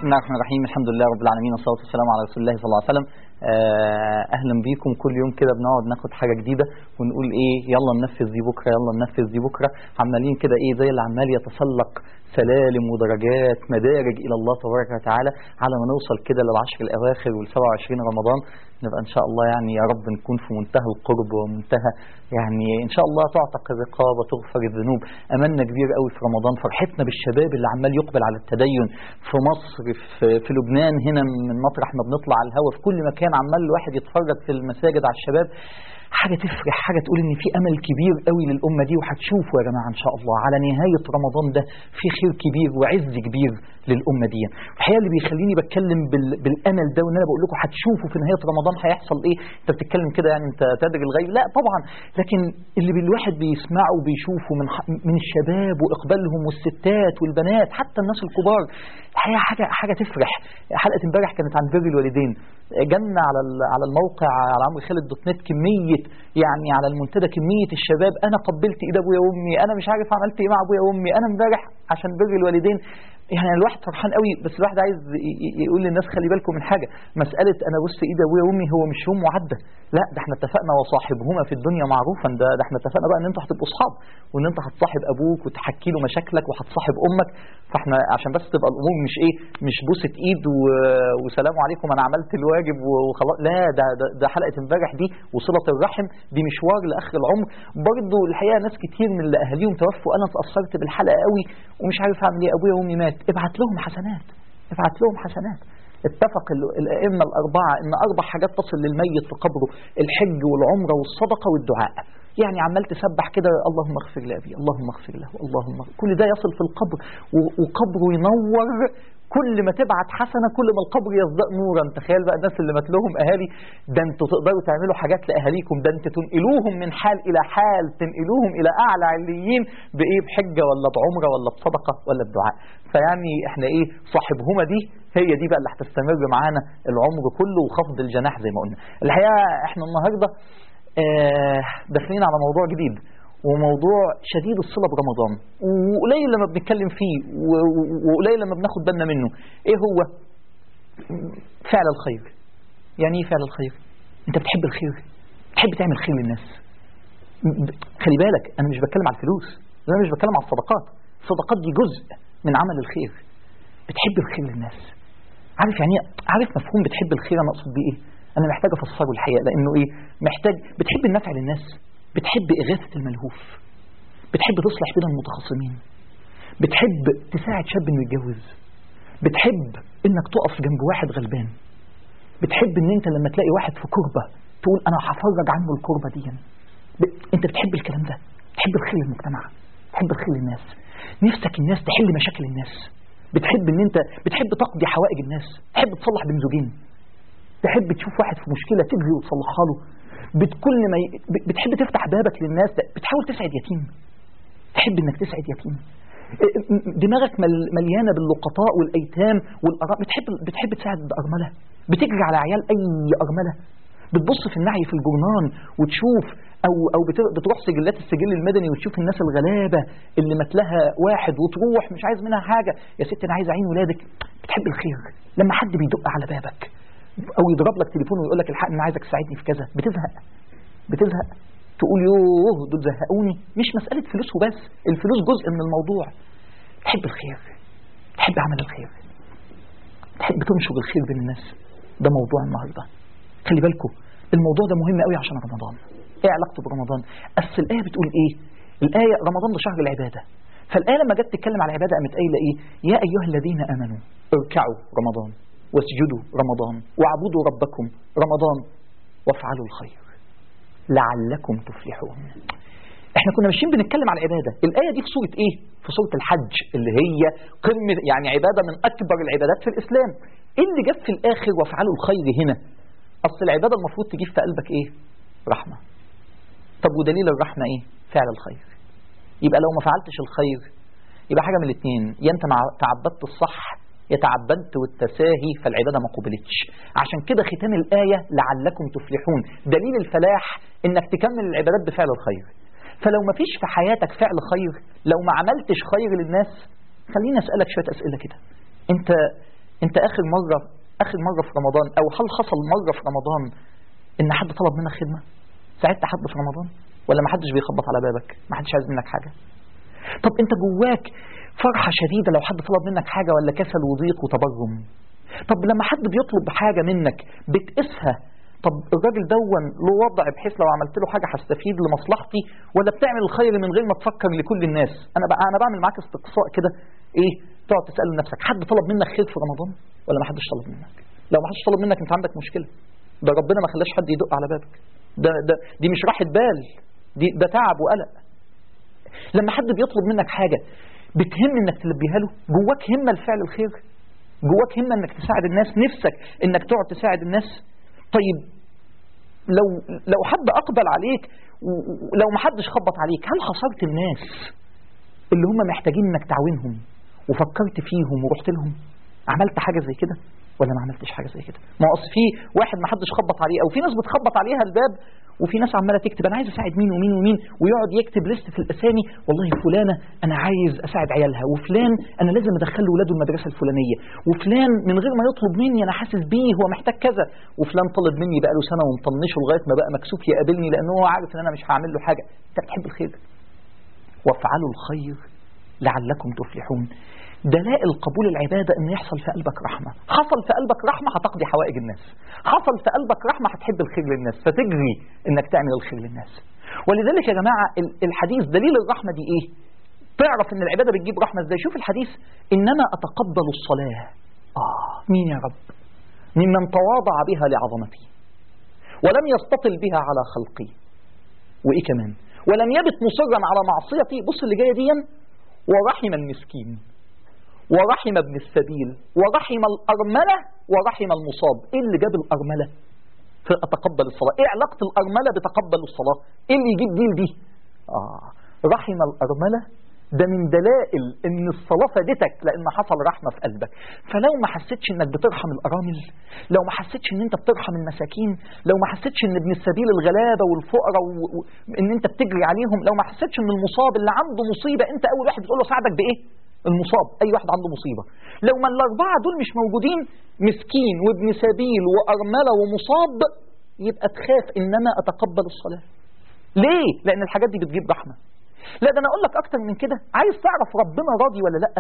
بسم الله الرحمن الرحيم الحمد لله رب العالمين والصلاه والسلام على رسول الله صلى الله عليه وسلم آه، اهلا بيكم كل يوم كده بنقعد ناخد حاجه جديده ونقول ايه يلا ننفذ دي بكره يلا ننفذ دي بكره عمالين كده ايه زي اللي عمال يتسلق سلالم ودرجات مدارج الى الله تبارك وتعالى على ما نوصل كده للعشر الاواخر وال27 رمضان نبقى ان شاء الله يعني يا رب نكون في منتهى القرب ومنتهى يعني ان شاء الله تعتق الرقاب وتغفر الذنوب املنا كبير قوي في رمضان فرحتنا بالشباب اللي عمال يقبل على التدين في مصر في, في لبنان هنا من مطرح ما بنطلع على الهوا في كل مكان عمال الواحد يتفرج في المساجد على الشباب حاجه تفرح حاجه تقول ان في امل كبير قوي للامه دي وهتشوفوا يا جماعه ان شاء الله على نهايه رمضان ده في خير كبير وعز كبير للامه دي الحقيقه اللي بيخليني بتكلم بال... بالامل ده وان انا بقول لكم هتشوفوا في نهايه رمضان هيحصل ايه انت بتتكلم كده يعني انت تدري الغيب لا طبعا لكن اللي الواحد بيسمعه وبيشوفه من ح... من الشباب واقبالهم والستات والبنات حتى الناس الكبار الحقيقه حاجه حاجه تفرح حلقه امبارح كانت عن بر الوالدين جنة على على الموقع على عمرو خالد دوت نت كميه يعني على المنتدى كميه الشباب انا قبلت ايد ابويا وامي انا مش عارف عملت ايه مع ابويا وامي انا امبارح عشان بر الوالدين يعني الواحد فرحان قوي بس الواحد عايز يقول للناس خلي بالكم من حاجه مساله انا بص ايد ابويا وامي هو مش يوم معدى لا ده احنا اتفقنا وصاحبهما في الدنيا معروفا ده ده احنا اتفقنا بقى ان انتوا هتبقوا اصحاب وان انت هتصاحب ابوك وتحكي له مشاكلك وهتصاحب امك فاحنا عشان بس تبقى الامور مش ايه مش بوسه ايد و... وسلام عليكم انا عملت الواجب وخلاص لا ده ده, ده حلقه امبارح دي وصله الرحم دي مشوار لاخر العمر برضه الحقيقه ناس كتير من اللي اهاليهم توفوا انا اتاثرت بالحلقه قوي ومش عارف اعمل ايه ابويا وامي مات ابعت لهم حسنات ابعت لهم حسنات اتفق الائمه الاربعه ان اربع حاجات تصل للميت في قبره الحج والعمره والصدقه والدعاء يعني عمال تسبح كده اللهم اغفر لابي اللهم اغفر له اللهم اغفر. كل ده يصل في القبر وقبره ينور كل ما تبعت حسنه كل ما القبر يزداد نورا تخيل بقى الناس اللي مات لهم اهالي ده انتوا تقدروا تعملوا حاجات لاهاليكم ده انتوا تنقلوهم من حال الى حال تنقلوهم الى اعلى عليين بايه بحجه ولا بعمره ولا بصدقه ولا بدعاء فيعني احنا ايه صاحبهما دي هي دي بقى اللي هتستمر معانا العمر كله وخفض الجناح زي ما قلنا الحقيقه احنا النهارده آه داخلين على موضوع جديد وموضوع شديد الصله برمضان وقليل لما بنتكلم فيه وقليل لما بناخد بالنا منه ايه هو فعل الخير يعني ايه فعل الخير انت بتحب الخير بتحب تعمل خير للناس خلي بالك انا مش بتكلم على الفلوس انا مش بتكلم على الصدقات الصدقات دي جزء من عمل الخير بتحب الخير للناس عارف يعني عارف مفهوم بتحب الخير انا اقصد بيه ايه انا محتاج افسره الحقيقه لانه ايه محتاج بتحب النفع للناس بتحب إغاثة الملهوف بتحب تصلح بين المتخاصمين بتحب تساعد شاب انه يتجوز بتحب انك تقف جنب واحد غلبان بتحب ان انت لما تلاقي واحد في كربة تقول انا هفرج عنه الكربة دي ب... انت بتحب الكلام ده بتحب الخير للمجتمع بتحب الخير للناس نفسك الناس تحل مشاكل الناس بتحب ان انت بتحب تقضي حوائج الناس تحب تصلح بين زوجين تحب تشوف واحد في مشكلة تجري وتصلحها له بكل ما ي... بتحب تفتح بابك للناس ده. بتحاول تسعد يتيم تحب انك تسعد يتيم دماغك مل... مليانه باللقطاء والايتام والأرام بتحب بتحب تساعد الارمله بتجري على عيال اي ارمله بتبص في النعي في الجرنان وتشوف او او بتروح سجلات السجل المدني وتشوف الناس الغلابه اللي متلها واحد وتروح مش عايز منها حاجه يا ست انا عايز اعين ولادك بتحب الخير لما حد بيدق على بابك او يضرب لك تليفون ويقول لك الحق انا عايزك تساعدني في كذا بتزهق بتزهق تقول يوه دول زهقوني مش مساله فلوس وبس الفلوس جزء من الموضوع تحب الخير تحب عمل الخير تحب تنشر الخير بين الناس ده موضوع النهارده خلي بالكم الموضوع ده مهم قوي عشان رمضان ايه علاقته برمضان اصل الايه بتقول ايه الايه رمضان ده شهر العباده فالايه لما جت تتكلم على العباده قامت قايله ايه يا ايها الذين امنوا اركعوا رمضان واسجدوا رمضان واعبدوا ربكم رمضان وافعلوا الخير لعلكم تفلحون احنا كنا ماشيين بنتكلم على العبادة الآية دي في سورة ايه في سورة الحج اللي هي قمة يعني عبادة من أكبر العبادات في الإسلام ايه اللي جاب في الآخر وافعلوا الخير هنا أصل العبادة المفروض تجيب في قلبك ايه رحمة طب ودليل الرحمة ايه فعل الخير يبقى لو ما فعلتش الخير يبقى حاجة من الاثنين يا انت تعبدت الصح يتعبدت والتساهي فالعبادة ما قبلتش عشان كده ختام الآية لعلكم تفلحون دليل الفلاح انك تكمل العبادات بفعل الخير فلو ما فيش في حياتك فعل خير لو ما عملتش خير للناس خليني أسألك شوية أسئلة كده انت انت اخر مره اخر مره في رمضان او هل حصل مره في رمضان ان حد طلب منك خدمه ساعدت حد في رمضان ولا ما حدش بيخبط على بابك ما حدش عايز منك حاجه طب انت جواك فرحه شديده لو حد طلب منك حاجه ولا كسل وضيق وتبرم طب لما حد بيطلب حاجه منك بتقيسها طب الراجل دون له وضع بحيث لو عملت له حاجه هستفيد لمصلحتي ولا بتعمل الخير من غير ما تفكر لكل الناس انا بقى انا بعمل معاك استقصاء كده ايه تقعد تسال نفسك حد طلب منك خير في رمضان ولا ما حدش طلب منك لو ما حدش طلب منك انت عندك مشكله ده ربنا ما خلاش حد يدق على بابك ده ده دي مش راحه بال دي ده تعب وقلق لما حد بيطلب منك حاجه بتهم انك تلبيها له جواك همه لفعل الخير جواك همه انك تساعد الناس نفسك انك تقعد تساعد الناس طيب لو لو حد اقبل عليك ولو ما حدش خبط عليك هل خسرت الناس اللي هم محتاجين انك تعاونهم وفكرت فيهم ورحت لهم عملت حاجه زي كده ولا ما عملتش حاجه زي كده ما اصل في واحد ما حدش خبط عليه او في ناس بتخبط عليها الباب وفي ناس عماله تكتب انا عايز اساعد مين ومين ومين ويقعد يكتب ليست في الاسامي والله فلانه انا عايز اساعد عيالها وفلان انا لازم ادخل ولاده المدرسه الفلانيه وفلان من غير ما يطلب مني انا حاسس بيه هو محتاج كذا وفلان طلب مني بقى له سنه ومطنشه لغايه ما بقى مكسوف يقابلني لان هو عارف ان انا مش هعمل له حاجه انت بتحب الخير وافعلوا الخير لعلكم تفلحون دلائل قبول العبادة ان يحصل في قلبك رحمة حصل في قلبك رحمة هتقضي حوائج الناس حصل في قلبك رحمة هتحب الخير للناس فتجري انك تعمل الخير للناس ولذلك يا جماعة الحديث دليل الرحمة دي ايه تعرف ان العبادة بتجيب رحمة ازاي شوف الحديث انما اتقبل الصلاة اه مين يا رب ممن تواضع بها لعظمتي ولم يستطل بها على خلقي وايه كمان ولم يبت مصرا على معصيتي بص اللي جايه دي ورحم المسكين ورحم ابن السبيل ورحم الأرملة ورحم المصاب إيه اللي جاب الأرملة في أتقبل الصلاة إيه علاقة الأرملة بتقبل الصلاة إيه اللي يجيب دي لدي آه رحم الأرملة ده من دلائل ان الصلاة فادتك لان حصل رحمة في قلبك فلو ما حسيتش انك بترحم الارامل لو ما حسيتش ان انت بترحم المساكين لو ما حسيتش ان ابن السبيل الغلابة والفقراء وان انت بتجري عليهم لو ما حسيتش ان المصاب اللي عنده مصيبة انت اول واحد بتقول له ساعدك بايه المصاب اي واحد عنده مصيبة لو ما الاربعة دول مش موجودين مسكين وابن سبيل وارملة ومصاب يبقى تخاف انما اتقبل الصلاة ليه لان الحاجات دي بتجيب رحمة لا ده انا اقول لك اكتر من كده عايز تعرف ربنا راضي ولا لا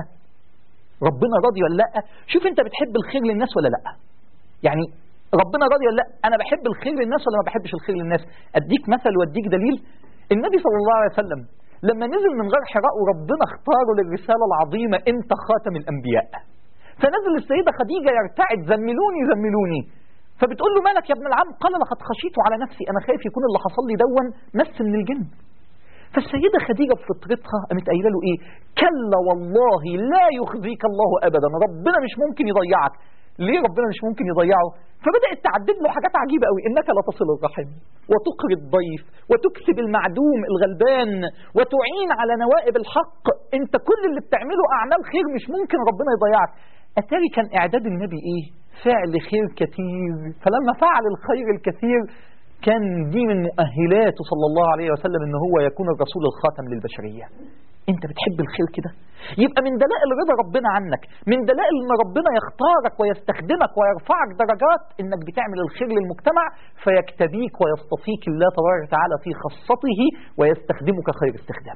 ربنا راضي ولا لا شوف انت بتحب الخير للناس ولا لا يعني ربنا راضي ولا لا انا بحب الخير للناس ولا ما بحبش الخير للناس اديك مثل واديك دليل النبي صلى الله عليه وسلم لما نزل من غار حراء وربنا اختاره للرسالة العظيمة انت خاتم الانبياء فنزل السيدة خديجة يرتعد زملوني زملوني فبتقول له مالك يا ابن العم قال لقد خشيت على نفسي انا خايف يكون اللي حصل لي دون مس من الجن فالسيدة خديجة بفطرتها قامت قايله له ايه كلا والله لا يخزيك الله ابدا ربنا مش ممكن يضيعك ليه ربنا مش ممكن يضيعه فبدأت تعدد له حاجات عجيبة قوي انك لا تصل الرحم وتقري الضيف وتكسب المعدوم الغلبان وتعين على نوائب الحق انت كل اللي بتعمله اعمال خير مش ممكن ربنا يضيعك اتاري كان اعداد النبي ايه فعل خير كثير فلما فعل الخير الكثير كان دي من مؤهلاته صلى الله عليه وسلم ان هو يكون الرسول الخاتم للبشرية انت بتحب الخير كده يبقى من دلائل رضا ربنا عنك من دلائل ان ربنا يختارك ويستخدمك ويرفعك درجات انك بتعمل الخير للمجتمع فيكتبيك ويصطفيك الله تبارك وتعالى في خاصته ويستخدمك خير استخدام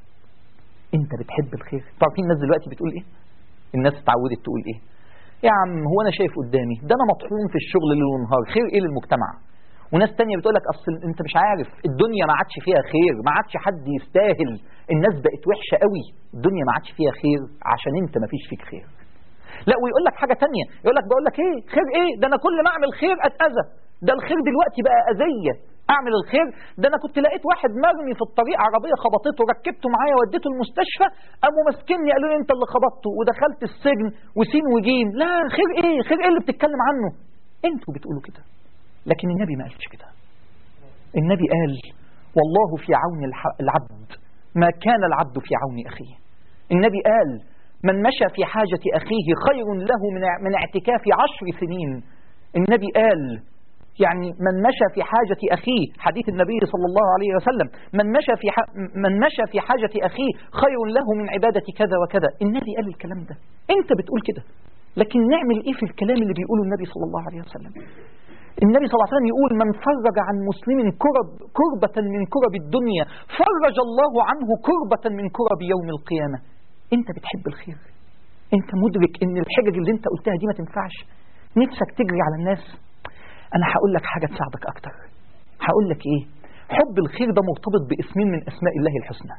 انت بتحب الخير تعرفين الناس دلوقتي بتقول ايه الناس اتعودت تقول ايه يا عم هو انا شايف قدامي ده انا مطحون في الشغل ليل ونهار خير ايه للمجتمع وناس تانية بتقول لك اصل انت مش عارف الدنيا ما عادش فيها خير ما عادش حد يستاهل الناس بقت وحشة قوي الدنيا ما عادش فيها خير عشان انت ما فيش فيك خير لا ويقول لك حاجة تانية يقول لك بقول لك ايه خير ايه ده انا كل ما اعمل خير اتأذى ده الخير دلوقتي بقى اذية اعمل الخير ده انا كنت لقيت واحد مرمي في الطريق عربية خبطته ركبته معايا وديته المستشفى قاموا ماسكني قالوا لي انت اللي خبطته ودخلت السجن وسين وجيم لا خير ايه خير ايه اللي بتتكلم عنه انتوا بتقولوا كده لكن النبي ما قالش كده النبي قال والله في عون العبد ما كان العبد في عون أخيه النبي قال من مشى في حاجة أخيه خير له من من اعتكاف عشر سنين النبي قال يعني من مشى في حاجة أخيه حديث النبي صلى الله عليه وسلم من مشى في ح... من مشى في حاجة أخيه خير له من عبادة كذا وكذا النبي قال الكلام ده أنت بتقول كده لكن نعمل ايه في الكلام اللي بيقوله النبي صلى الله عليه وسلم النبي صلى الله عليه وسلم يقول من فرج عن مسلم كرب كربة من كرب الدنيا فرج الله عنه كربة من كرب يوم القيامة انت بتحب الخير انت مدرك ان الحجج اللي انت قلتها دي ما تنفعش نفسك تجري على الناس انا هقول لك حاجة تساعدك اكتر هقول لك ايه حب الخير ده مرتبط باسمين من اسماء الله الحسنى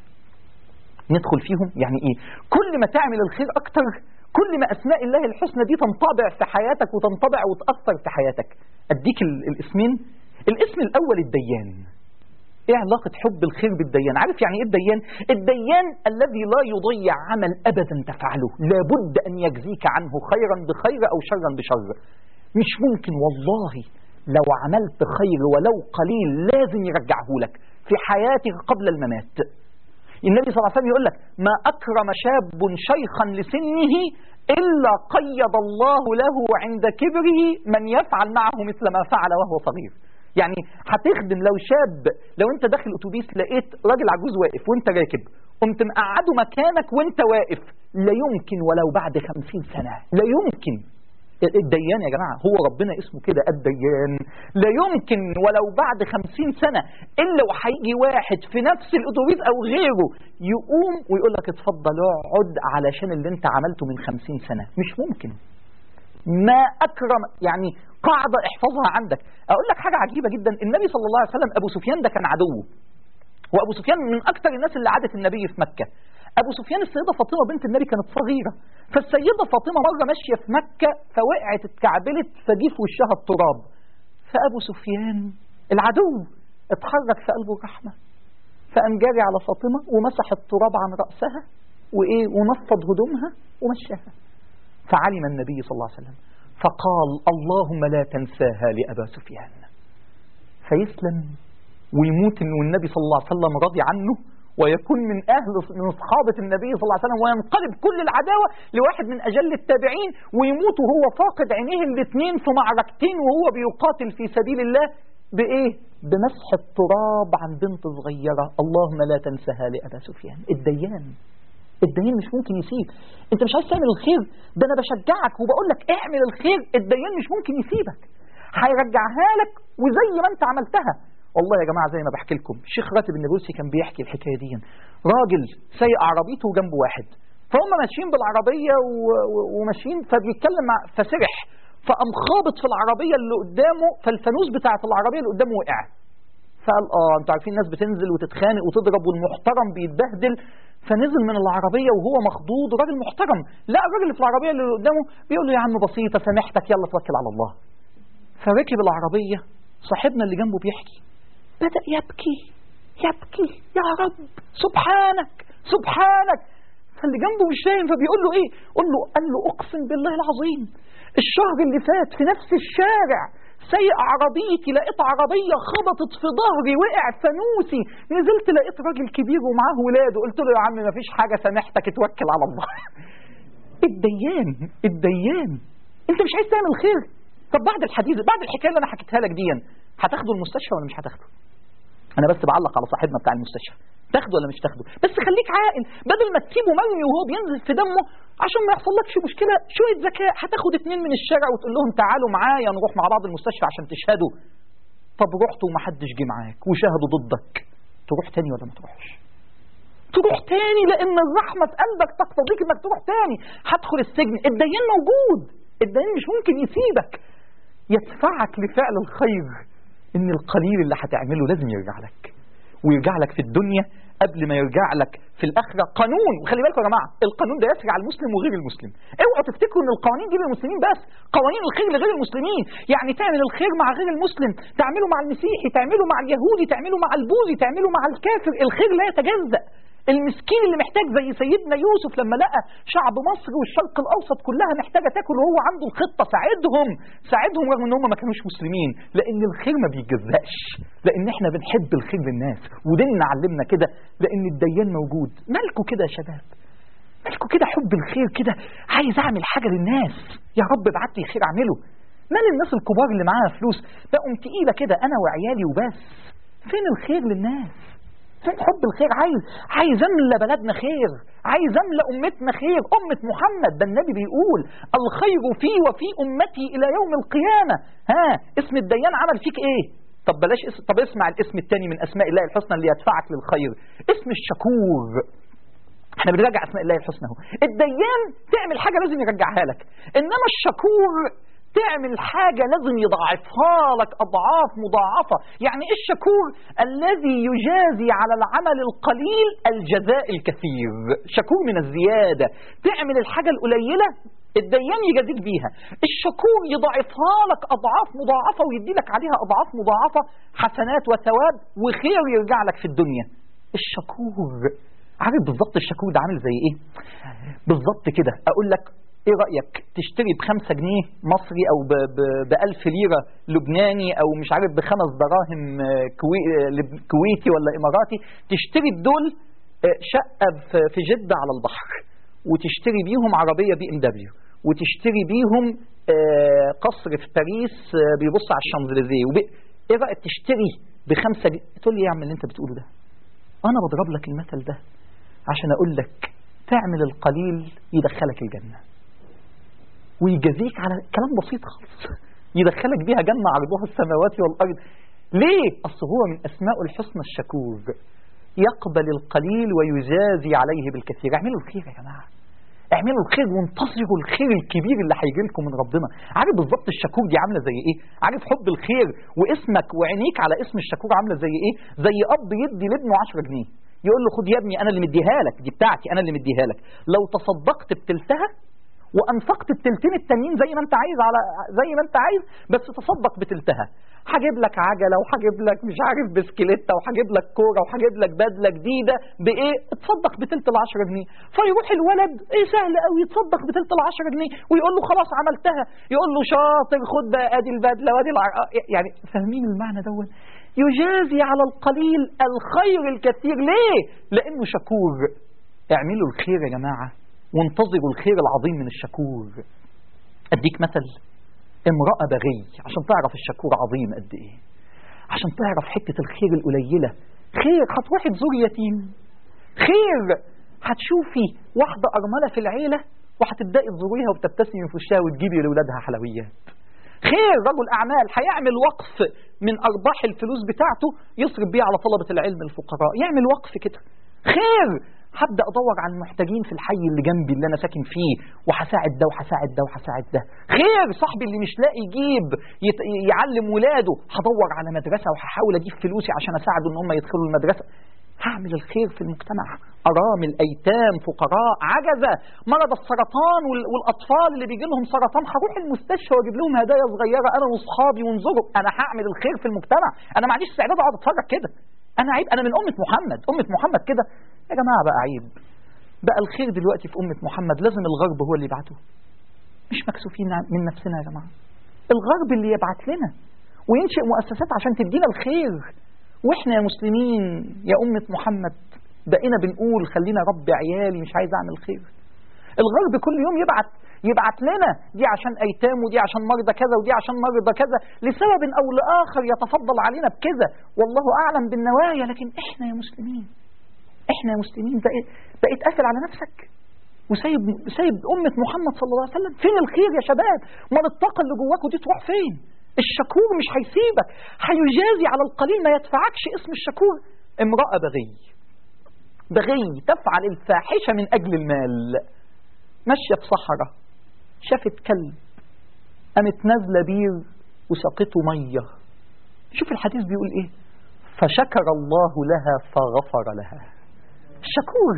ندخل فيهم يعني ايه كل ما تعمل الخير اكتر كل ما اسماء الله الحسنى دي تنطبع في حياتك وتنطبع وتاثر في حياتك اديك ال- الاسمين الاسم الاول الديان ايه علاقة حب الخير بالديان عارف يعني ايه الديان الديان الذي لا يضيع عمل ابدا تفعله لابد ان يجزيك عنه خيرا بخير او شرا بشر مش ممكن والله لو عملت خير ولو قليل لازم يرجعه لك في حياتك قبل الممات النبي صلى الله عليه وسلم يقول لك ما أكرم شاب شيخا لسنه إلا قيض الله له عند كبره من يفعل معه مثل ما فعل وهو صغير يعني هتخدم لو شاب لو انت داخل اتوبيس لقيت راجل عجوز واقف وانت راكب قمت مقعده مكانك وانت واقف لا يمكن ولو بعد خمسين سنة لا يمكن الديان يا جماعة هو ربنا اسمه كده الديان لا يمكن ولو بعد خمسين سنة إلا وهيجي واحد في نفس الأتوبيس أو غيره يقوم ويقول لك اتفضل اقعد علشان اللي انت عملته من خمسين سنة مش ممكن ما أكرم يعني قاعدة احفظها عندك أقول لك حاجة عجيبة جدا النبي صلى الله عليه وسلم أبو سفيان ده كان عدوه وأبو سفيان من أكثر الناس اللي عادت النبي في مكة أبو سفيان السيدة فاطمة بنت النبي كانت صغيرة فالسيدة فاطمة مرة ماشية في مكة فوقعت اتكعبلت فجي في وشها التراب فأبو سفيان العدو اتحرك في قلبه الرحمة فقام جاري على فاطمة ومسح التراب عن رأسها وإيه ونفض هدومها ومشاها فعلم النبي صلى الله عليه وسلم فقال اللهم لا تنساها لأبا سفيان فيسلم ويموت انه النبي صلى الله عليه وسلم راضي عنه ويكون من اهل من اصحابه النبي صلى الله عليه وسلم وينقلب كل العداوه لواحد من اجل التابعين ويموت وهو فاقد عينيه الاثنين في معركتين وهو بيقاتل في سبيل الله بايه؟ بمسح التراب عن بنت صغيره اللهم لا تنسها لابا سفيان الديان الديان مش ممكن يسيب انت مش عايز تعمل الخير ده انا بشجعك وبقول لك اعمل الخير الديان مش ممكن يسيبك هيرجعها لك وزي ما انت عملتها والله يا جماعه زي ما بحكي لكم الشيخ راتب النابلسي كان بيحكي الحكايه دي راجل سايق عربيته وجنبه واحد فهم ماشيين بالعربيه و- و- وماشيين فبيتكلم مع فسرح فقام خابط في العربيه اللي قدامه فالفانوس بتاعت العربيه اللي قدامه وقع فقال اه انتوا عارفين الناس بتنزل وتتخانق وتضرب والمحترم بيتبهدل فنزل من العربيه وهو مخضوض راجل محترم لا الراجل اللي في العربيه اللي قدامه بيقول له يا عم بسيطه سامحتك يلا توكل على الله فركب العربيه صاحبنا اللي جنبه بيحكي بدأ يبكي يبكي يا رب سبحانك سبحانك فاللي جنبه مش فاهم فبيقول له ايه قول له قال له اقسم بالله العظيم الشهر اللي فات في نفس الشارع سايق عربيتي لقيت عربية خبطت في ظهري وقع فانوسي نزلت لقيت راجل كبير ومعاه ولاده قلت له يا عم مفيش حاجة سامحتك اتوكل على الله الديان الديان انت مش عايز تعمل خير طب بعد الحديث بعد الحكايه اللي انا حكيتها لك دي هتاخده المستشفى ولا مش هتاخده انا بس بعلق على صاحبنا بتاع المستشفى تاخده ولا مش تاخده بس خليك عاقل بدل ما تسيبه مرمي وهو بينزل في دمه عشان ما يحصلكش مشكله شويه ذكاء هتاخد اتنين من الشارع وتقول لهم تعالوا معايا نروح مع بعض المستشفى عشان تشهدوا طب رحت ومحدش جه معاك وشهدوا ضدك تروح تاني ولا ما تروحش تروح تاني لان الرحمه في قلبك تقتضيك انك تروح تاني هدخل السجن الديان موجود الديان مش ممكن يسيبك يدفعك لفعل الخير ان القليل اللي هتعمله لازم يرجع لك ويرجع لك في الدنيا قبل ما يرجع لك في الاخره قانون وخلي بالكم يا جماعه القانون ده يسري على المسلم وغير المسلم اوعوا تفتكروا ان القوانين دي للمسلمين بس قوانين الخير لغير المسلمين يعني تعمل الخير مع غير المسلم تعمله مع المسيحي تعمله مع اليهودي تعمله مع البوذي تعمله مع الكافر الخير لا يتجزأ المسكين اللي محتاج زي سيدنا يوسف لما لقى شعب مصر والشرق الاوسط كلها محتاجه تاكل وهو عنده الخطه ساعدهم ساعدهم رغم ان هم ما كانوش مسلمين لان الخير ما بيتجزأش لان احنا بنحب الخير للناس وديننا علمنا كده لان الديان موجود مالكوا كده يا شباب مالكوا كده حب الخير كده عايز اعمل حاجه للناس يا رب ابعت لي خير اعمله مال الناس الكبار اللي معاها فلوس بقوا تقيله كده انا وعيالي وبس فين الخير للناس فين حب الخير عايز عايز املى بلدنا خير عايز املى امتنا خير امه محمد ده النبي بيقول الخير في وفي امتي الى يوم القيامه ها اسم الديان عمل فيك ايه طب بلاش اسم طب اسمع الاسم الثاني من اسماء الله الحسنى اللي يدفعك للخير اسم الشكور احنا بنراجع اسماء الله الحسنى اهو الديان تعمل حاجه لازم يرجعها لك انما الشكور تعمل حاجة لازم يضاعفها لك أضعاف مضاعفة يعني إيه الشكور الذي يجازي على العمل القليل الجزاء الكثير شكور من الزيادة تعمل الحاجة القليلة الديان يجازيك بيها الشكور يضاعفها لك أضعاف مضاعفة ويدي لك عليها أضعاف مضاعفة حسنات وثواب وخير يرجع لك في الدنيا الشكور عارف بالظبط الشكور ده عامل زي ايه بالظبط كده اقول لك ايه رأيك تشتري بخمسة جنيه مصري او بألف ليرة لبناني او مش عارف بخمس دراهم كوي كويتي ولا اماراتي تشتري بدول شقة في جدة على البحر وتشتري بيهم عربية بي ام دبليو وتشتري بيهم قصر في باريس بيبص على الشانزليزيه وب... ايه رأيك تشتري بخمسة جنيه تقول لي يا عم اللي انت بتقوله ده انا بضرب لك المثل ده عشان اقول لك تعمل القليل يدخلك الجنه ويجازيك على كلام بسيط خالص يدخلك بيها جنة عرضها السماوات والأرض ليه؟ أصل هو من أسماء الحسنى الشكور يقبل القليل ويجازي عليه بالكثير اعملوا الخير يا جماعة اعملوا الخير وانتصروا الخير الكبير اللي هيجي لكم من ربنا عارف بالظبط الشكور دي عامله زي ايه عارف حب الخير واسمك وعينيك على اسم الشكور عامله زي ايه زي اب يدي لابنه 10 جنيه يقول له خد يا ابني انا اللي مديها لك دي بتاعتي انا اللي مديها لك لو تصدقت بتلتها وانفقت التلتين التانيين زي ما انت عايز على زي ما انت عايز بس تصدق بتلتها هجيب لك عجله وهجيب لك مش عارف بسكليته وهجيب لك كوره وهجيب لك بدله جديده بايه اتصدق بتلت ال 10 جنيه فيروح الولد ايه سهل قوي يتصدق بتلت ال 10 جنيه ويقول له خلاص عملتها يقول له شاطر خد بقى ادي البدله وادي الع... يعني فاهمين المعنى دوت يجازي على القليل الخير الكثير ليه لانه شكور اعملوا الخير يا جماعه وانتظروا الخير العظيم من الشكور أديك مثل امرأة بغي عشان تعرف الشكور عظيم قد إيه عشان تعرف حتة الخير القليلة خير هتروحي تزوري يتيم خير هتشوفي واحدة أرملة في العيلة وهتبدأي تزوريها وبتبتسمي في وشها وتجيبي لأولادها حلويات خير رجل أعمال هيعمل وقف من أرباح الفلوس بتاعته يصرف بيها على طلبة العلم الفقراء يعمل وقف كده خير هبدا ادور على المحتاجين في الحي اللي جنبي اللي انا ساكن فيه وهساعد ده وهساعد ده وهساعد ده خير صاحبي اللي مش لاقي يجيب يت... يعلم ولاده هدور على مدرسه وهحاول اجيب فلوسي عشان اساعده ان هم يدخلوا المدرسه هعمل الخير في المجتمع أرامل أيتام فقراء عجزة مرض السرطان والأطفال اللي بيجي لهم سرطان هروح المستشفى وأجيب لهم هدايا صغيرة أنا وأصحابي وانظروا أنا هعمل الخير في المجتمع أنا ما عنديش استعداد أقعد أتفرج كده أنا عيب أنا من أمة محمد أمة محمد كده يا جماعة بقى عيب بقى الخير دلوقتي في أمة محمد لازم الغرب هو اللي يبعته مش مكسوفين من نفسنا يا جماعة الغرب اللي يبعت لنا وينشئ مؤسسات عشان تدينا الخير واحنا يا مسلمين يا أمة محمد بقينا بنقول خلينا ربي عيالي مش عايز اعمل خير الغرب كل يوم يبعت يبعت لنا دي عشان ايتام ودي عشان مرضى كذا ودي عشان مرضى كذا لسبب او لاخر يتفضل علينا بكذا والله اعلم بالنوايا لكن احنا يا مسلمين احنا يا مسلمين بقيت بقيت قافل على نفسك وسايب سايب امه محمد صلى الله عليه وسلم فين الخير يا شباب ما الطاقه اللي جواكوا دي تروح فين الشكور مش هيسيبك هيجازي على القليل ما يدفعكش اسم الشكور امراه بغي بغي تفعل الفاحشة من أجل المال ماشية في صحراء شافت كلب قامت نازلة بير وسقته مية شوف الحديث بيقول ايه فشكر الله لها فغفر لها الشكور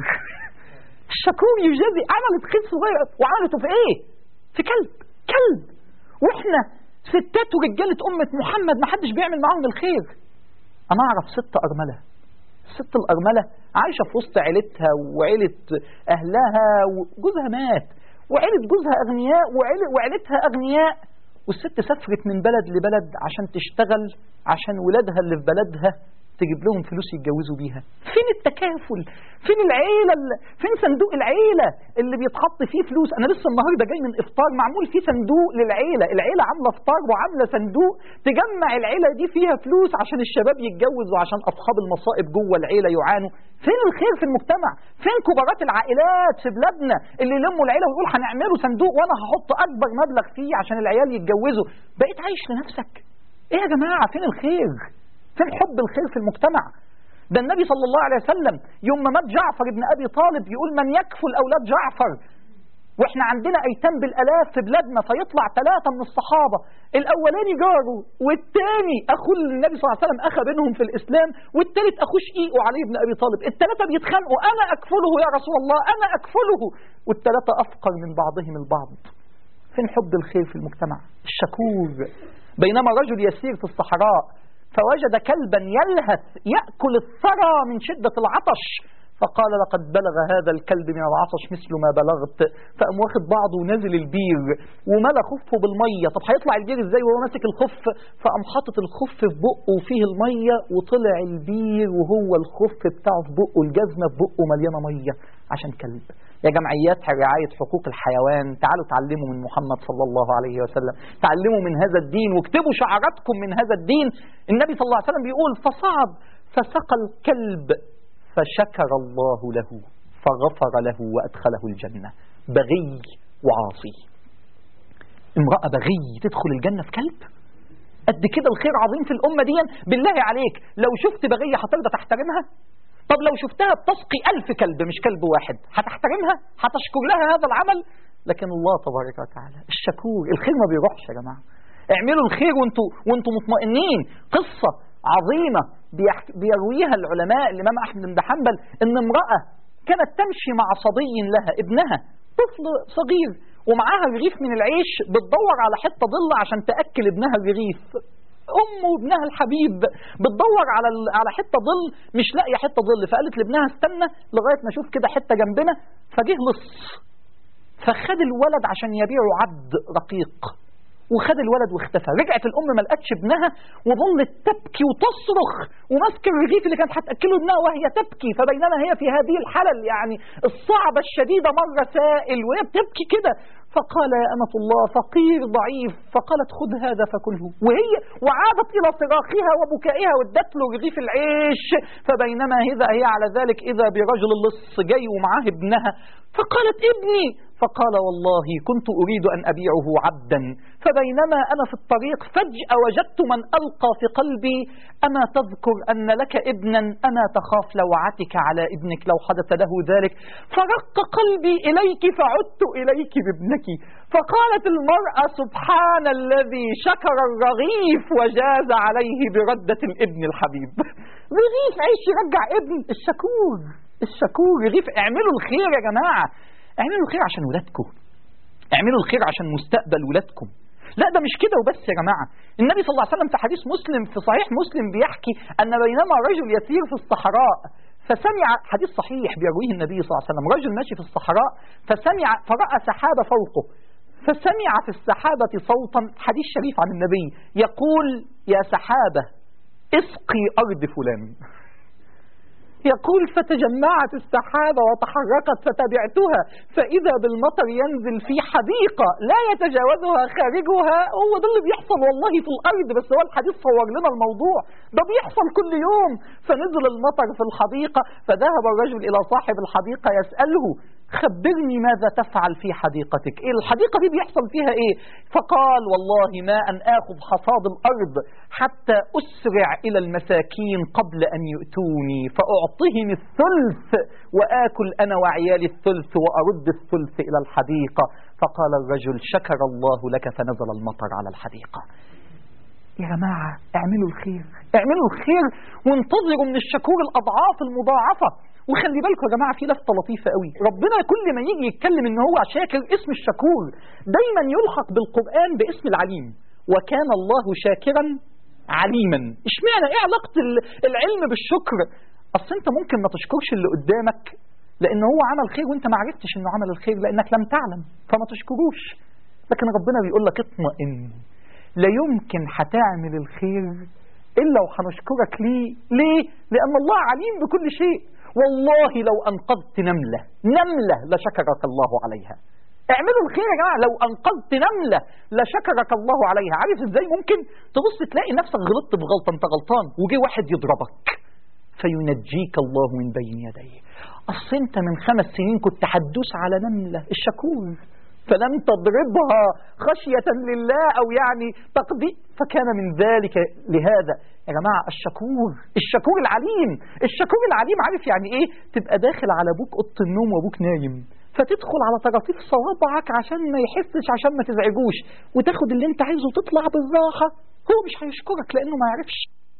الشكور يجازي عملت خير صغير وعملته في ايه في كلب كلب واحنا ستات ورجالة أمة محمد ما حدش بيعمل معاهم الخير أنا أعرف ست أرملة الست الأرملة عايشة في وسط عيلتها وعيلة أهلها وجوزها مات وعيلة جوزها أغنياء وعيلتها أغنياء والست سافرت من بلد لبلد عشان تشتغل عشان ولادها اللي في بلدها تجيب لهم فلوس يتجوزوا بيها فين التكافل فين العيلة ال- فين صندوق العيلة اللي بيتحط فيه فلوس انا لسه النهارده جاي من افطار معمول فيه صندوق للعيلة العيلة عاملة افطار وعاملة صندوق تجمع العيلة دي فيها فلوس عشان الشباب يتجوز وعشان اصحاب المصائب جوه العيلة يعانوا فين الخير في المجتمع فين كبارات العائلات في بلادنا اللي يلموا العيلة ويقول هنعمله صندوق وانا هحط اكبر مبلغ فيه عشان العيال يتجوزوا بقيت عايش لنفسك ايه يا جماعة فين الخير فين حب الخير في المجتمع ده النبي صلى الله عليه وسلم يوم ما مات جعفر ابن ابي طالب يقول من يكفل اولاد جعفر واحنا عندنا ايتام بالالاف في بلادنا فيطلع ثلاثه من الصحابه الاولاني جاره والثاني اخو النبي صلى الله عليه وسلم اخى بينهم في الاسلام والثالث اخوه شقيقه علي بن ابي طالب الثلاثه بيتخانقوا انا اكفله يا رسول الله انا اكفله والثلاثه افقر من بعضهم البعض فين حب الخير في المجتمع الشكور بينما رجل يسير في الصحراء فوجد كلبا يلهث يأكل الثرى من شدة العطش فقال لقد بلغ هذا الكلب من العطش مثل ما بلغت فقام واخد بعضه ونزل البير وملى خفه بالميه طب هيطلع البير ازاي وهو ماسك الخف فقام حاطط الخف في بقه وفيه الميه وطلع البير وهو الخف بتاعه في بقه الجزمه في بقه مليانه ميه عشان كلب يا جمعيات رعاية حقوق الحيوان تعالوا تعلموا من محمد صلى الله عليه وسلم تعلموا من هذا الدين واكتبوا شعاراتكم من هذا الدين النبي صلى الله عليه وسلم بيقول فصعد فسقى الكلب فشكر الله له فغفر له وأدخله الجنة بغي وعاصي امرأة بغي تدخل الجنة في كلب قد كده الخير عظيم في الأمة دي بالله عليك لو شفت بغية هترضى تحترمها طب لو شفتها بتسقي ألف كلب مش كلب واحد هتحترمها هتشكر لها هذا العمل لكن الله تبارك وتعالى الشكور الخير ما بيروحش يا جماعة اعملوا الخير وانتوا وانتوا مطمئنين قصة عظيمة بيحك... بيرويها العلماء الإمام أحمد بن حنبل إن امرأة كانت تمشي مع صبي لها ابنها طفل صغير ومعاها رغيف من العيش بتدور على حتة ظل عشان تأكل ابنها الرغيف أم وابنها الحبيب بتدور على ال- على حتة ظل مش لاقية حتة ظل فقالت لابنها استنى لغاية ما أشوف كده حتة جنبنا فجه لص فخد الولد عشان يبيعه عبد رقيق وخد الولد واختفى رجعت الام ما لقتش ابنها وظلت تبكي وتصرخ وماسكه الرغيف اللي كانت هتاكله ابنها وهي تبكي فبينما هي في هذه الحاله يعني الصعبه الشديده مر سائل وهي بتبكي كده فقال يا أمة الله فقير ضعيف فقالت خذ هذا فكله وهي وعادت إلى صراخها وبكائها وادت له رغيف العيش فبينما إذا هي على ذلك إذا برجل اللص جاي ومعاه ابنها فقالت ابني فقال والله كنت أريد أن أبيعه عبدا فبينما أنا في الطريق فجأة وجدت من ألقى في قلبي أما تذكر أن لك ابنا أما تخاف لوعتك على ابنك لو حدث له ذلك فرق قلبي إليك فعدت إليك بابنك فقالت المرأة سبحان الذي شكر الرغيف وجاز عليه بردة الابن الحبيب رغيف عيش يرجع ابن الشكور الشكور رغيف اعملوا الخير يا جماعة اعملوا الخير عشان ولادكم اعملوا الخير عشان مستقبل ولادكم لا ده مش كده وبس يا جماعة النبي صلى الله عليه وسلم في حديث مسلم في صحيح مسلم بيحكي أن بينما رجل يسير في الصحراء فسمع حديث صحيح بيرويه النبي صلى الله عليه وسلم رجل ماشي في الصحراء فسمع فرأى سحابة فوقه فسمع في السحابة صوتا حديث شريف عن النبي يقول يا سحابة اسقي أرض فلان يقول فتجمعت السحابة وتحركت فتبعتها فإذا بالمطر ينزل في حديقة لا يتجاوزها خارجها هو ده اللي بيحصل والله في الأرض بس هو الحديث صور لنا الموضوع ده بيحصل كل يوم فنزل المطر في الحديقة فذهب الرجل إلى صاحب الحديقة يسأله خبرني ماذا تفعل في حديقتك إيه الحديقة دي بيحصل فيها إيه فقال والله ما أن آخذ حصاد الأرض حتى أسرع إلى المساكين قبل أن يؤتوني فأعطهم الثلث وآكل أنا وعيالي الثلث وأرد الثلث إلى الحديقة فقال الرجل شكر الله لك فنزل المطر على الحديقة يا جماعة اعملوا الخير اعملوا الخير وانتظروا من الشكور الأضعاف المضاعفة وخلي بالكم يا جماعة في لفتة لطيفة قوي ربنا كل ما يجي يتكلم ان هو شاكر اسم الشكور دايما يلحق بالقرآن باسم العليم وكان الله شاكرا عليما اشمعنى ايه علاقة ال- العلم بالشكر اصل انت ممكن ما تشكرش اللي قدامك لان هو عمل خير وانت ما عرفتش انه عمل الخير لانك لم تعلم فما تشكروش لكن ربنا بيقول لك اطمئن لا يمكن هتعمل الخير إلا وهنشكرك ليه ليه لأن الله عليم بكل شيء والله لو أنقذت نملة نملة لشكرك الله عليها اعملوا الخير يا جماعة لو أنقذت نملة لشكرك الله عليها عارف ازاي ممكن تبص تلاقي نفسك غلطت بغلطة انت غلطان وجي واحد يضربك فينجيك الله من بين يديه أصل انت من خمس سنين كنت هتدوس على نملة الشكور فلم تضربها خشية لله أو يعني تقضي فكان من ذلك لهذا يا جماعة الشكور الشكور العليم الشكور العليم عارف يعني ايه تبقى داخل على ابوك اوضه النوم وابوك نايم فتدخل على طراطيف صوابعك عشان ما يحسش عشان ما تزعجوش وتاخد اللي انت عايزه وتطلع بالراحة هو مش هيشكرك لانه ما يعرفش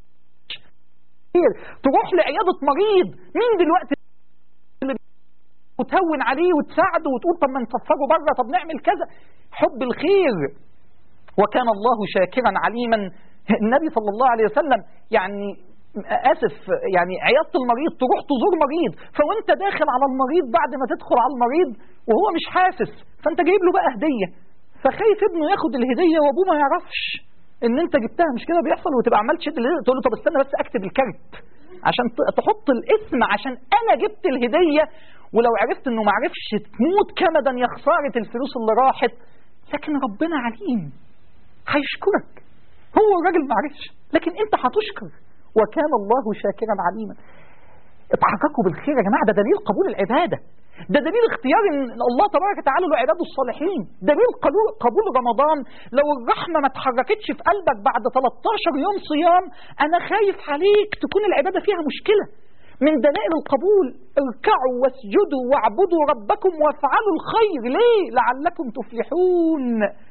تروح لعيادة مريض مين دلوقتي اللي وتهون عليه وتساعده وتقول طب ما نسفره بره طب نعمل كذا حب الخير وكان الله شاكرا عليما النبي صلى الله عليه وسلم يعني اسف يعني عياده المريض تروح تزور مريض فوانت داخل على المريض بعد ما تدخل على المريض وهو مش حاسس فانت جايب له بقى هديه فخايف ابنه ياخد الهديه وابوه ما يعرفش ان انت جبتها مش كده بيحصل وتبقى عمال تشد الهديه تقول له طب استنى بس اكتب الكارت عشان تحط الاسم عشان انا جبت الهديه ولو عرفت انه ما عرفش تموت كمدا يا خساره الفلوس اللي راحت لكن ربنا عليم هيشكرك هو الراجل ما عرفش لكن انت هتشكر وكان الله شاكرا عليما اتحققوا بالخير يا جماعه ده دليل قبول العباده ده دليل اختيار ان الله تبارك وتعالى له عباده الصالحين دليل قبول رمضان لو الرحمه ما اتحركتش في قلبك بعد 13 يوم صيام انا خايف عليك تكون العباده فيها مشكله من دلائل القبول اركعوا واسجدوا واعبدوا ربكم وافعلوا الخير ليه لعلكم تفلحون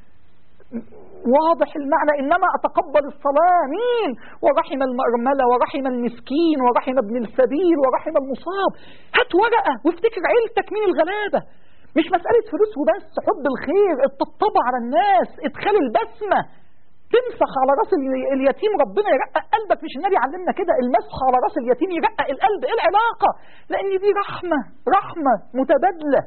واضح المعنى إنما أتقبل الصلاة مين ورحم المأرملة ورحم المسكين ورحم ابن السبيل ورحم المصاب هات ورقة وافتكر عيلتك مين الغلابة مش مسألة فلوس وبس حب الخير الطبطبة على الناس ادخال البسمة تمسح على راس اليتيم ربنا يرقق قلبك مش النبي علمنا كده المسح على راس اليتيم يرقق القلب ايه العلاقة لان دي رحمة رحمة متبادلة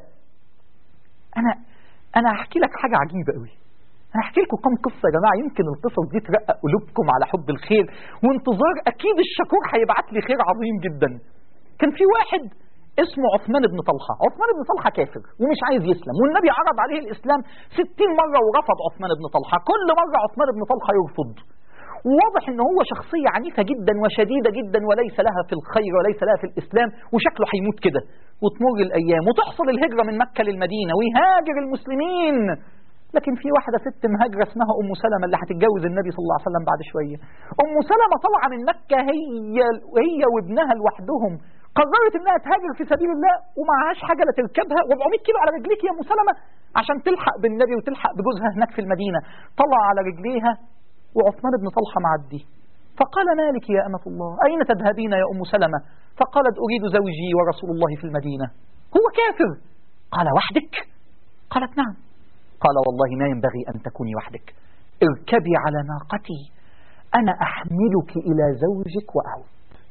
انا انا هحكي لك حاجة عجيبة قوي هحكي لكم كم قصة يا جماعة يمكن القصص دي ترقق قلوبكم على حب الخير وانتظار أكيد الشكور هيبعت لي خير عظيم جدا كان في واحد اسمه عثمان بن طلحة عثمان بن طلحة كافر ومش عايز يسلم والنبي عرض عليه الإسلام ستين مرة ورفض عثمان بن طلحة كل مرة عثمان بن طلحة يرفض وواضح ان هو شخصية عنيفة جدا وشديدة جدا وليس لها في الخير وليس لها في الإسلام وشكله هيموت كده وتمر الأيام وتحصل الهجرة من مكة للمدينة ويهاجر المسلمين لكن في واحدة ست مهاجرة اسمها أم سلمة اللي هتتجوز النبي صلى الله عليه وسلم بعد شوية أم سلمة طالعة من مكة هي هي وابنها لوحدهم قررت انها تهاجر في سبيل الله ومعهاش حاجة لا تركبها 400 كيلو على رجليك يا ام سلمة عشان تلحق بالنبي وتلحق بجوزها هناك في المدينة طلع على رجليها وعثمان بن طلحة معدي فقال مالك يا أمة الله أين تذهبين يا أم سلمة فقالت أريد زوجي ورسول الله في المدينة هو كافر قال وحدك قالت نعم قال والله ما ينبغي أن تكوني وحدك اركبي على ناقتي أنا أحملك إلى زوجك وأعود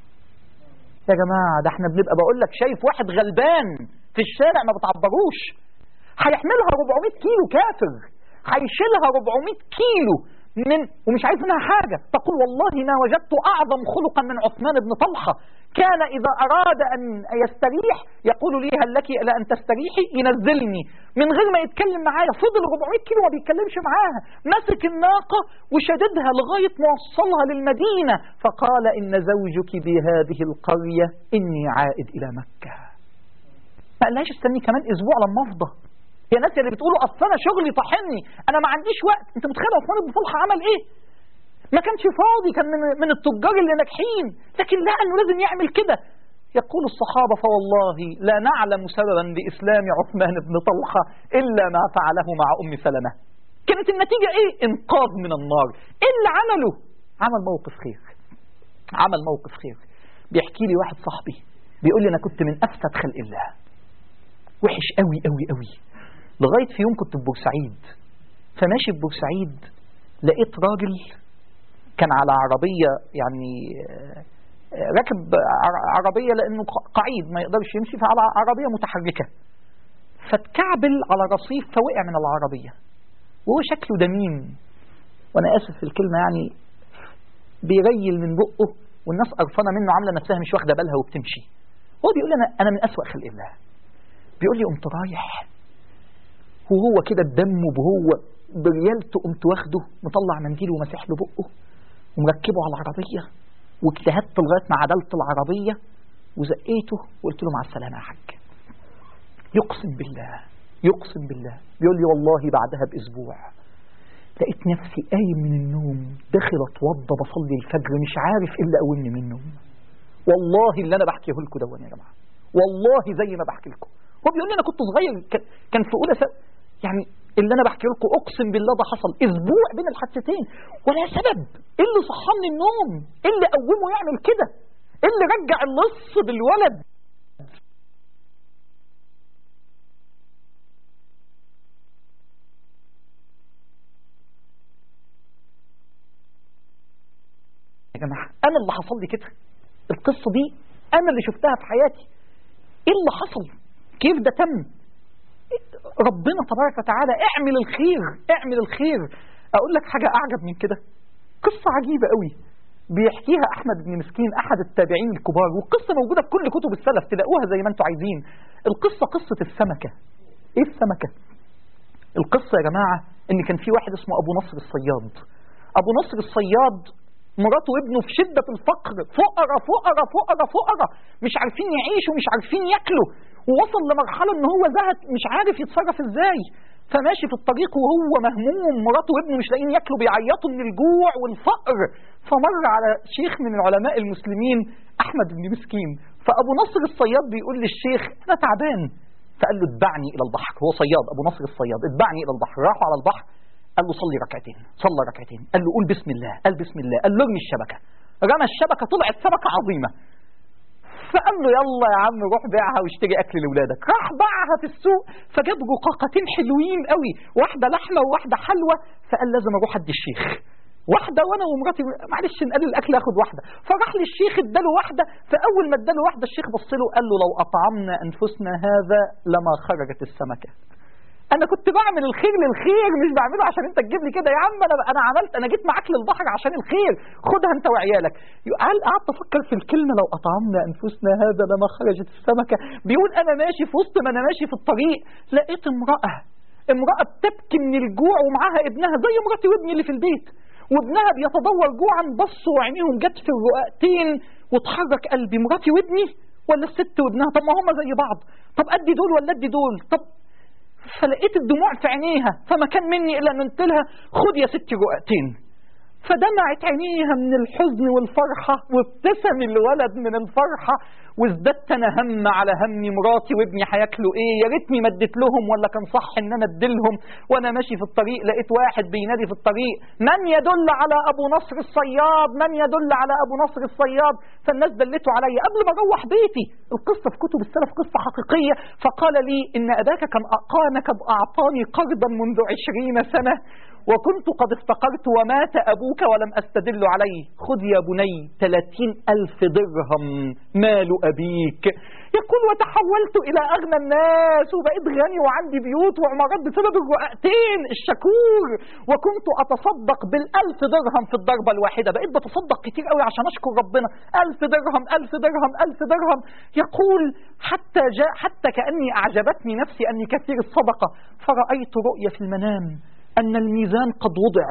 يا جماعة ده احنا بنبقى بقول لك شايف واحد غلبان في الشارع ما بتعبروش هيحملها 400 كيلو كافر هيشيلها 400 كيلو من ومش عايز منها حاجة تقول والله ما وجدت أعظم خلقا من عثمان بن طلحة كان إذا أراد أن يستريح يقول لي هل لك إلى أن تستريحي ينزلني من غير ما يتكلم معايا فضل 400 كيلو ما بيتكلمش معاها مسك الناقة وشددها لغاية ما وصلها للمدينة فقال إن زوجك بهذه القرية إني عائد إلى مكة ما قالهاش استني كمان أسبوع لما أفضى يا ناس اللي بتقولوا اصل انا شغلي طاحني انا ما عنديش وقت انت متخيل عثمان بن طلحه عمل ايه ما كانش فاضي كان من من التجار اللي ناجحين لكن لا انه لازم يعمل كده يقول الصحابة فوالله لا نعلم سببا لإسلام عثمان بن طلحة إلا ما فعله مع أم سلمة كانت النتيجة إيه؟ إنقاذ من النار إيه اللي عمله؟ عمل موقف خير عمل موقف خير بيحكي لي واحد صاحبي بيقول لي أنا كنت من أفسد خلق الله وحش قوي قوي قوي لغاية في يوم كنت في بورسعيد فماشي في بورسعيد لقيت راجل كان على عربية يعني راكب عربية لأنه قعيد ما يقدرش يمشي فعلى عربية متحركة فاتكعبل على رصيف فوقع من العربية وهو شكله دميم وأنا آسف في الكلمة يعني بيريل من بقه والناس قرفانه منه عامله نفسها مش واخده بالها وبتمشي هو بيقول لي انا انا من اسوأ خلق الله بيقول لي قمت رايح وهو كده الدم وهو بريالته قمت واخده مطلع منديل ومسح له بقه ومركبه على العربيه واجتهدت لغايه ما عدلت العربيه وزقيته وقلت له مع السلامه يا حاج يقسم بالله يقسم بالله بيقول لي والله بعدها باسبوع لقيت نفسي قايم من النوم داخل اتوضى بصلي الفجر مش عارف ايه اللي قومني من النوم والله اللي انا بحكيه لكم ده يا جماعه والله زي ما بحكي لكم هو بيقول لي انا كنت صغير كان- كان في اولى سنه يعني اللي انا بحكي لكم اقسم بالله ده حصل اسبوع بين الحادثتين ولا سبب ايه اللي صحاني النوم ايه اللي قومه يعمل كده ايه اللي رجع اللص بالولد يا جماعه انا اللي حصل لي كده القصه دي انا اللي شفتها في حياتي ايه اللي حصل كيف ده تم ربنا تبارك وتعالى اعمل الخير اعمل الخير اقول لك حاجه اعجب من كده قصه عجيبه قوي بيحكيها احمد بن مسكين احد التابعين الكبار والقصه موجوده في كل كتب السلف تلاقوها زي ما انتم عايزين القصه قصه السمكه ايه السمكه القصه يا جماعه ان كان في واحد اسمه ابو نصر الصياد ابو نصر الصياد مراته وابنه في شدة الفقر فقرة فقرة فقرة فقرة مش عارفين يعيشوا مش عارفين ياكلوا ووصل لمرحلة ان هو زهد مش عارف يتصرف ازاي فماشي في الطريق وهو مهموم مراته وابنه مش لاقيين ياكلوا بيعيطوا من الجوع والفقر فمر على شيخ من العلماء المسلمين احمد بن مسكين فابو نصر الصياد بيقول للشيخ انا تعبان فقال له اتبعني الى البحر هو صياد ابو نصر الصياد اتبعني الى البحر راحوا على البحر قال له صلي ركعتين صلى ركعتين قال له قول بسم الله قال بسم الله قال له ارمي الشبكه رمى الشبكه طلعت سمكه عظيمه فقال له يلا يا عم روح بيعها واشتري اكل لاولادك راح باعها في السوق فجاب رقاقتين حلوين قوي واحده لحمه وواحده حلوه فقال لازم اروح ادي الشيخ واحده وانا ومراتي معلش نقلل الاكل اخد واحده فراح للشيخ اداله واحده فاول ما اداله واحده الشيخ بص له قال له لو اطعمنا انفسنا هذا لما خرجت السمكه انا كنت بعمل الخير للخير مش بعمله عشان انت تجيب لي كده يا عم انا انا عملت انا جيت معاك للبحر عشان الخير خدها انت وعيالك قال قعدت افكر في الكلمه لو اطعمنا انفسنا هذا لما خرجت السمكه بيقول انا ماشي في وسط ما انا ماشي في الطريق لقيت امراه امراه بتبكي من الجوع ومعاها ابنها زي مراتي وابني اللي في البيت وابنها بيتضور جوعا بصوا وعينيهم جت في الرقاقتين واتحرك قلبي مراتي وابني ولا الست وابنها طب ما هم زي بعض طب ادي دول ولا ادي دول طب فلقيت الدموع في عينيها فما كان مني الا ان قلت لها خد يا ستي رقعتين فدمعت عينيها من الحزن والفرحة وابتسم الولد من الفرحة وازددت انا هم على همي مراتي وابني هياكلوا ايه يا ريتني ما اديت لهم ولا كان صح ان انا اديلهم وانا ماشي في الطريق لقيت واحد بينادي في الطريق من يدل على ابو نصر الصياد من يدل على ابو نصر الصياد فالناس دلتوا عليا قبل ما اروح بيتي القصه في كتب السلف قصه حقيقيه فقال لي ان اباك كان كان قد اعطاني قرضا منذ عشرين سنه وكنت قد افتقرت ومات أبوك ولم أستدل عليه خذ يا بني ثلاثين ألف درهم مال أبيك يقول وتحولت إلى أغنى الناس وبقيت غني وعندي بيوت وعمارات بسبب الرقعتين الشكور وكنت أتصدق بالألف درهم في الضربة الواحدة بقيت بتصدق كتير قوي عشان أشكر ربنا ألف درهم ألف درهم ألف درهم يقول حتى جاء حتى كأني أعجبتني نفسي أني كثير الصدقة فرأيت رؤية في المنام أن الميزان قد وضع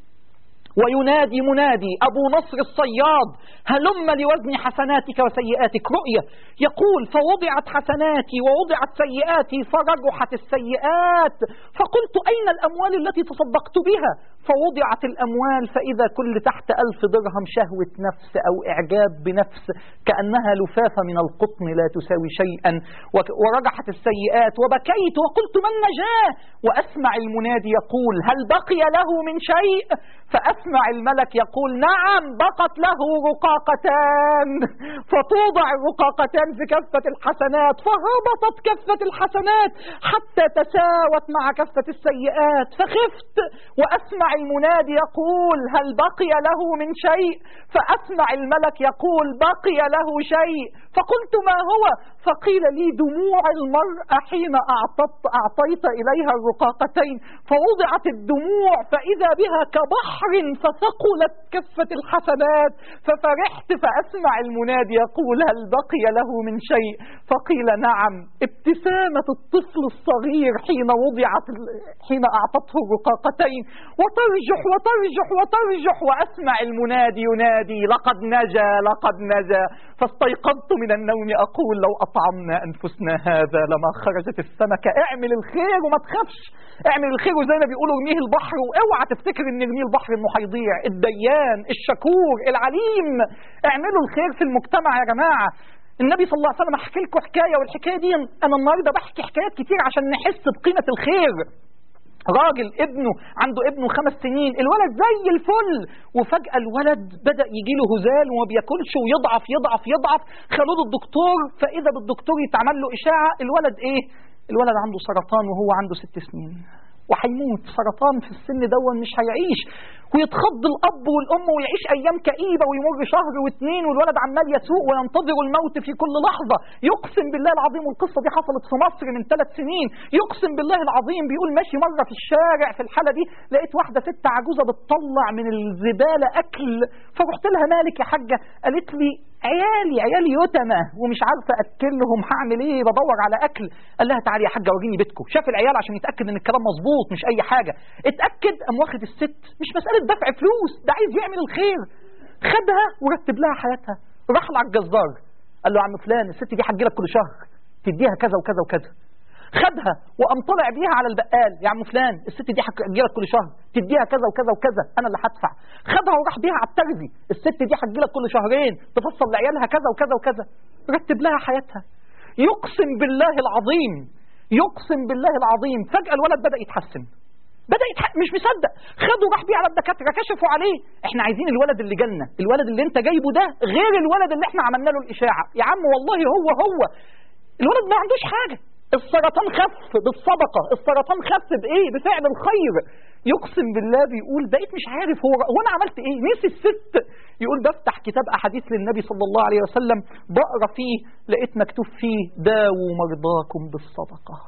وينادي منادي أبو نصر الصياد هلم لوزن حسناتك وسيئاتك رؤية يقول فوضعت حسناتي ووضعت سيئاتي فرجحت السيئات فقلت أين الأموال التي تصدقت بها فوضعت الأموال فإذا كل تحت ألف درهم شهوة نفس أو إعجاب بنفس كأنها لفافة من القطن لا تساوي شيئا ورجحت السيئات وبكيت وقلت من نجاه وأسمع المنادي يقول هل بقي له من شيء فأسمع الملك يقول نعم بقت له رقاقتان فتوضع الرقاقتان في كفة الحسنات فهبطت كفة الحسنات حتى تساوت مع كفة السيئات فخفت وأسمع المنادي يقول هل بقي له من شيء فأسمع الملك يقول بقي له شيء فقلت ما هو فقيل لي دموع المرأة حين أعطت أعطيت إليها الرقاقتين فوضعت الدموع فإذا بها كبحر فثقلت كفة الحسنات ففرحت فأسمع المنادي يقول هل بقي له من شيء فقيل نعم ابتسامة الطفل الصغير حين وضعت حين أعطته الرقاقتين وترجح وترجح وترجح وأسمع المنادي ينادي لقد نجا لقد نجا فاستيقظت من النوم أقول لو أطعمنا أنفسنا هذا لما خرجت السمكة اعمل الخير وما تخافش اعمل الخير وزي ما بيقولوا ارميه البحر واوعى تفتكر ان ارميه البحر انه هيضيع الديان الشكور العليم اعملوا الخير في المجتمع يا جماعة النبي صلى الله عليه وسلم احكي لكم حكاية والحكاية دي انا النهاردة بحكي حكايات كتير عشان نحس بقيمة الخير راجل ابنه عنده ابنه خمس سنين الولد زي الفل وفجأة الولد بدأ يجي له هزال وما بياكلش ويضعف يضعف يضعف خلوه الدكتور فإذا بالدكتور يتعمل له إشاعة الولد إيه الولد عنده سرطان وهو عنده ست سنين وهيموت سرطان في السن دون مش هيعيش ويتخض الاب والام ويعيش ايام كئيبه ويمر شهر واثنين والولد عمال يسوق وينتظر الموت في كل لحظه يقسم بالله العظيم والقصه دي حصلت في مصر من ثلاث سنين يقسم بالله العظيم بيقول ماشي مره في الشارع في الحاله دي لقيت واحده ست عجوزه بتطلع من الزباله اكل فرحت لها مالك يا حاجه قالت لي عيالي عيالي يتمى ومش عارفه اكلهم هعمل ايه بدور على اكل قال لها تعالي يا حاجه وريني بيتكم شاف العيال عشان يتاكد ان الكلام مظبوط مش اي حاجه اتاكد قام واخد الست مش مساله دفع فلوس ده عايز يعمل الخير خدها ورتب لها حياتها راح على الجزار قال له يا عم فلان الست دي هتجي لك كل شهر تديها كذا وكذا وكذا خدها وقام طلع بيها على البقال يا عم فلان الست دي هتجي لك كل شهر تديها كذا وكذا وكذا انا اللي هدفع خدها وراح بيها على الترزي الست دي هتجي لك كل شهرين تفصل لعيالها كذا وكذا وكذا رتب لها حياتها يقسم بالله العظيم يقسم بالله العظيم فجأة الولد بدأ يتحسن بدأ يتح... مش مصدق خدوا راح بيه على الدكاترة كشفوا عليه احنا عايزين الولد اللي جالنا الولد اللي انت جايبه ده غير الولد اللي احنا عملنا له الإشاعة يا عم والله هو هو الولد ما عندوش حاجة السرطان خف بالصدقة السرطان خف بإيه بفعل الخير يقسم بالله بيقول بقيت مش عارف هو هو انا عملت ايه نسي الست يقول بفتح كتاب احاديث للنبي صلى الله عليه وسلم بقرا فيه لقيت مكتوب فيه داووا مرضاكم بالصدقه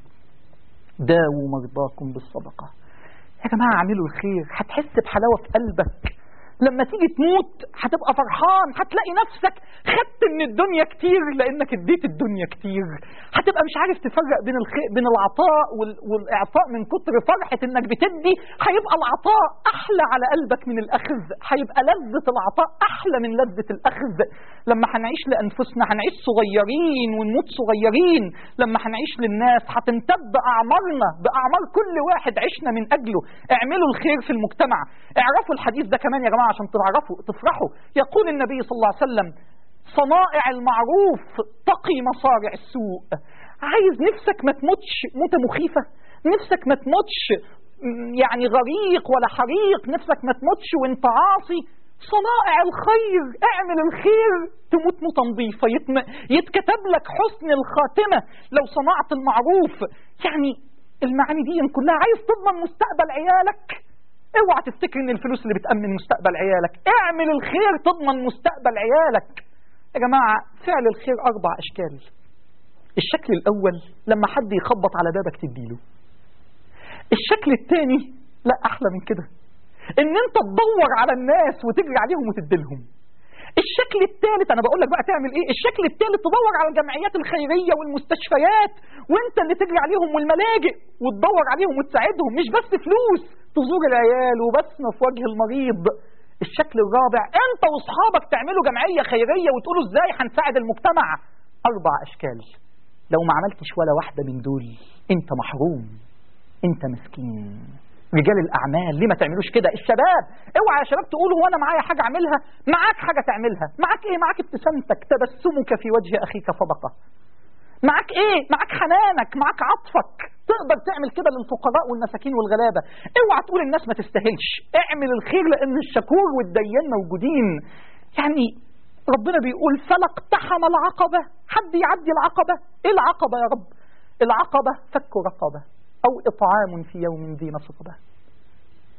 داووا مرضاكم بالصدقه يا جماعه اعملوا الخير هتحس بحلاوه في قلبك لما تيجي تموت هتبقى فرحان هتلاقي نفسك خدت من الدنيا كتير لانك اديت الدنيا كتير هتبقى مش عارف تفرق بين الخير بين العطاء وال... والاعطاء من كتر فرحه انك بتدي هيبقى العطاء احلى على قلبك من الاخذ هيبقى لذه العطاء احلى من لذه الاخذ لما هنعيش لانفسنا هنعيش صغيرين ونموت صغيرين لما هنعيش للناس هتمتد اعمارنا باعمار كل واحد عشنا من اجله اعملوا الخير في المجتمع اعرفوا الحديث ده كمان يا جماعه عشان تعرفوا تفرحوا يقول النبي صلى الله عليه وسلم صنائع المعروف تقي مصارع السوء عايز نفسك ما تموتش موتة مخيفة نفسك ما تموتش يعني غريق ولا حريق نفسك ما تموتش وانت عاصي صنائع الخير اعمل الخير تموت موتة نظيفة يتم... يتكتب لك حسن الخاتمة لو صنعت المعروف يعني المعاني دي كلها عايز تضمن مستقبل عيالك اوعى تفتكر ان الفلوس اللي بتأمن مستقبل عيالك اعمل الخير تضمن مستقبل عيالك يا جماعة فعل الخير اربع اشكال الشكل الاول لما حد يخبط على بابك تديله الشكل الثاني لا احلى من كده ان انت تدور على الناس وتجري عليهم وتديلهم الشكل الثالث انا بقول لك بقى تعمل ايه الشكل الثالث تدور على الجمعيات الخيريه والمستشفيات وانت اللي تجري عليهم والملاجئ وتدور عليهم وتساعدهم مش بس فلوس تزور العيال وبسمه في وجه المريض الشكل الرابع انت واصحابك تعملوا جمعيه خيريه وتقولوا ازاي هنساعد المجتمع اربع اشكال لو ما عملتش ولا واحده من دول انت محروم انت مسكين رجال الاعمال ليه ما تعملوش كده الشباب اوعى يا شباب تقولوا هو انا معايا حاجه اعملها معاك حاجه تعملها معاك ايه معاك ابتسامتك تبسمك في وجه اخيك صدقه معاك ايه معاك حنانك معاك عطفك تقدر تعمل كده للفقراء والمساكين والغلابه اوعى تقول الناس ما تستاهلش اعمل الخير لان الشكور والديان موجودين يعني ربنا بيقول فلا اقتحم العقبه حد يعدي العقبه ايه العقبه يا رب العقبه فك رقبه أو إطعام في يوم ذي مسغبة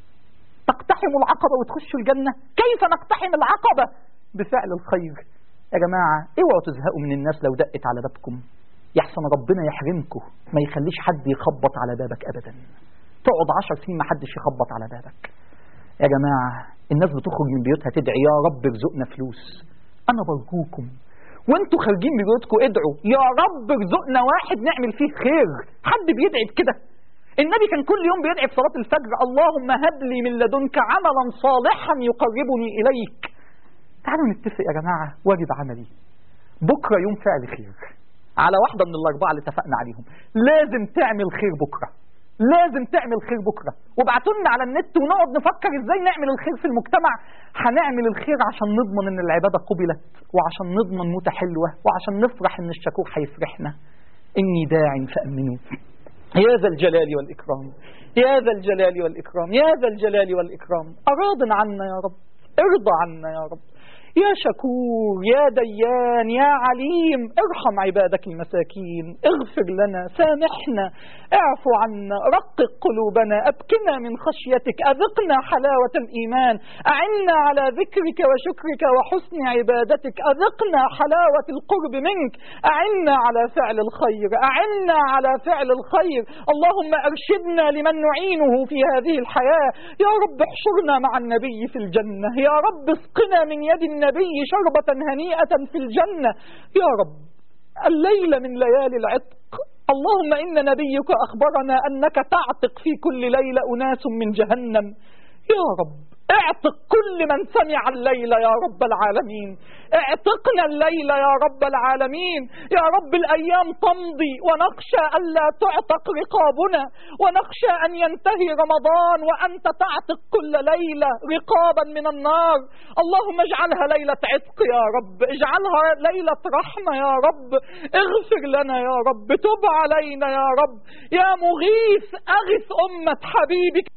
تقتحم العقبة وتخش الجنة كيف نقتحم العقبة بفعل الخير يا جماعة اوعوا تزهقوا من الناس لو دقت على بابكم يحسن ربنا يحرمكم ما يخليش حد يخبط على بابك أبدا تقعد عشر سنين ما حدش يخبط على بابك يا جماعة الناس بتخرج من بيوتها تدعي يا رب ارزقنا فلوس أنا برجوكم وانتوا خارجين من بيوتكم ادعوا يا رب ارزقنا واحد نعمل فيه خير حد بيدعي بكده النبي كان كل يوم بيدعي في صلاة الفجر اللهم هب لي من لدنك عملا صالحا يقربني إليك تعالوا نتفق يا جماعة واجب عملي بكرة يوم فعل خير على واحدة من الأربعة اللي اتفقنا عليهم لازم تعمل خير بكرة لازم تعمل خير بكرة وابعتوا لنا على النت ونقعد نفكر ازاي نعمل الخير في المجتمع هنعمل الخير عشان نضمن ان العبادة قبلت وعشان نضمن موتة حلوة وعشان نفرح ان الشكور هيفرحنا إني داع فأمنوا يا ذا الجلال والإكرام يا ذا الجلال والإكرام يا ذا الجلال والإكرام أراض عنا يا رب ارضى عنا يا رب يا شكور يا ديان يا عليم ارحم عبادك المساكين اغفر لنا سامحنا اعفو عنا رقق قلوبنا أبكنا من خشيتك أذقنا حلاوة الإيمان أعنا على ذكرك وشكرك وحسن عبادتك أذقنا حلاوة القرب منك أعنا على فعل الخير أعنا على فعل الخير اللهم أرشدنا لمن نعينه في هذه الحياة يا رب احشرنا مع النبي في الجنة يا رب اسقنا من يد النبي شربة هنيئة في الجنة يا رب الليلة من ليالي العتق اللهم إن نبيك أخبرنا أنك تعتق في كل ليلة أناس من جهنم يا رب اعتق كل من سمع الليلة يا رب العالمين اعتقنا الليلة يا رب العالمين يا رب الأيام تمضي ونخشى ألا تعتق رقابنا ونخشى أن ينتهي رمضان وأنت تعتق كل ليلة رقابا من النار اللهم اجعلها ليلة عتق يا رب اجعلها ليلة رحمة يا رب اغفر لنا يا رب تب علينا يا رب يا مغيث أغث أمة حبيبك